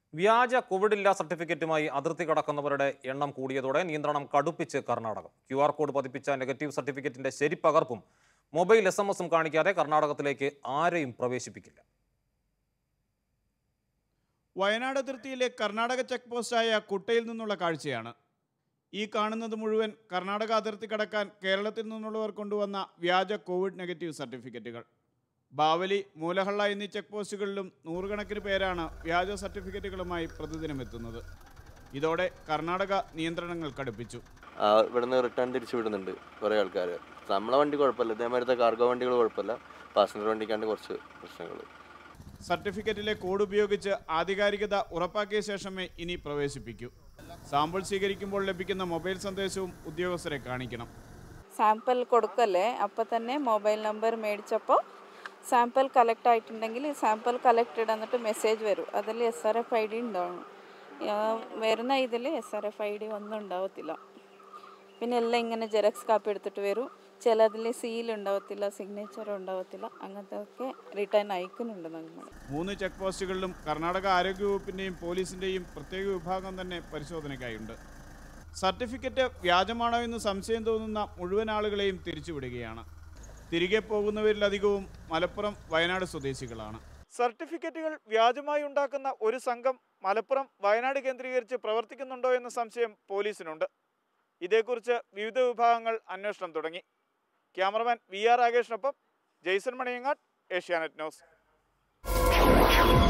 വ്യാജ കോവിഡ് ഇല്ലാ സർട്ടിഫിക്കറ്റുമായി അതിർത്തി കടക്കുന്നവരുടെ എണ്ണം കൂടിയതോടെ നിയന്ത്രണം കടുപ്പിച്ച് കർണാടകം ക്യു ആർ കോഡ് പതിപ്പിച്ച നെഗറ്റീവ് സർട്ടിഫിക്കറ്റിന്റെ ശരിപ്പകർപ്പും മൊബൈൽ എസ് എം എസും കാണിക്കാതെ കർണാടകത്തിലേക്ക് ആരെയും പ്രവേശിപ്പിക്കില്ല വയനാട് അതിർത്തിയിലെ കർണാടക ചെക്ക് പോസ്റ്റായ കുട്ടയിൽ നിന്നുള്ള കാഴ്ചയാണ് ഈ കാണുന്നത് മുഴുവൻ കർണാടക അതിർത്തി കടക്കാൻ കേരളത്തിൽ നിന്നുള്ളവർ കൊണ്ടുവന്ന വ്യാജ കോവിഡ് നെഗറ്റീവ് സർട്ടിഫിക്കറ്റുകൾ ബാവലി മൂലഹള്ള എന്നീ ചെക്ക് പോസ്റ്റുകളിലും നൂറുകണക്കിന് പേരാണ് വ്യാജ സർട്ടിഫിക്കറ്റുകളുമായി പ്രതിദിനം എത്തുന്നത് ഇതോടെ കർണാടക നിയന്ത്രണങ്ങൾ കടുപ്പിച്ചു ആ, ഇവിടുന്ന് റിട്ടേൺ തിരിച്ചു വിടുന്നുണ്ട് കുറേ ആൾക്കാർ നമ്മളെ വണ്ടി കുഴപ്പമില്ല ഇതേമാതിരത്തെ കാർഗോ വണ്ടികൾ കുഴപ്പമില്ല പാസഞ്ചർ വണ്ടിക്കാണ്ട് കുറച്ച് പ്രശ്നങ്ങൾ സർട്ടിഫിക്കറ്റിലെ കോഡ് ഉപയോഗിച്ച് ആധികാരികത ഉറപ്പാക്കിയ ശേഷമേ ഇനി പ്രവേശിപ്പിക്കൂ സാമ്പിൾ സ്വീകരിക്കുമ്പോൾ ലഭിക്കുന്ന മൊബൈൽ സന്ദേശവും ഉദ്യോഗസ്ഥരെ കാണിക്കണം സാമ്പിൾ കൊടുക്കല്ലേ അപ്പോൾ തന്നെ മൊബൈൽ നമ്പർ മേടിച്ചപ്പോൾ സാമ്പിൾ കളക്ട് ആയിട്ടുണ്ടെങ്കിൽ സാമ്പിൾ കളക്റ്റഡ് എന്നിട്ട് മെസ്സേജ് വരും അതിൽ S R F I D ഉണ്ടാവണം ആ, വരുന്ന ഇതിൽ S R F I D ഒന്നും ഉണ്ടാവത്തില്ല പിന്നെ എല്ലാം ഇങ്ങനെ ജെറക്സ് കാപ്പി എടുത്തിട്ട് വരും ചിലതിൽ സീൽ ഉണ്ടാവത്തില്ല സിഗ്നേച്ചർ ഉണ്ടാവത്തില്ല അങ്ങനത്തെ ഒക്കെ റിട്ടേൺ അയക്കുന്നുണ്ട് നമ്മൾ മൂന്ന് ചെക്ക് പോസ്റ്റുകളിലും കർണാടക ആരോഗ്യവകുപ്പിന്റെയും പോലീസിന്റെയും പ്രത്യേക വിഭാഗം തന്നെ പരിശോധനയ്ക്കായുണ്ട് സർട്ടിഫിക്കറ്റ് വ്യാജമാണോ എന്ന് സംശയം തോന്നുന്ന മുഴുവൻ ആളുകളെയും തിരിച്ചുവിടുകയാണ് തിരികെ പോകുന്നവരിലധികവും മലപ്പുറം വയനാട് സ്വദേശികളാണ് സർട്ടിഫിക്കറ്റുകൾ വ്യാജമായി ഉണ്ടാക്കുന്ന ഒരു സംഘം മലപ്പുറം വയനാട് കേന്ദ്രീകരിച്ച് പ്രവർത്തിക്കുന്നുണ്ടോ എന്ന സംശയം പോലീസിനുണ്ട് ഇതേക്കുറിച്ച് വിവിധ വിഭാഗങ്ങൾ അന്വേഷണം തുടങ്ങി ക്യാമറമാൻ വി ആർ രാകേഷിനൊപ്പം ജെയ്സൺ മണിയങ്ങാട് ഏഷ്യാനെറ്റ് ന്യൂസ്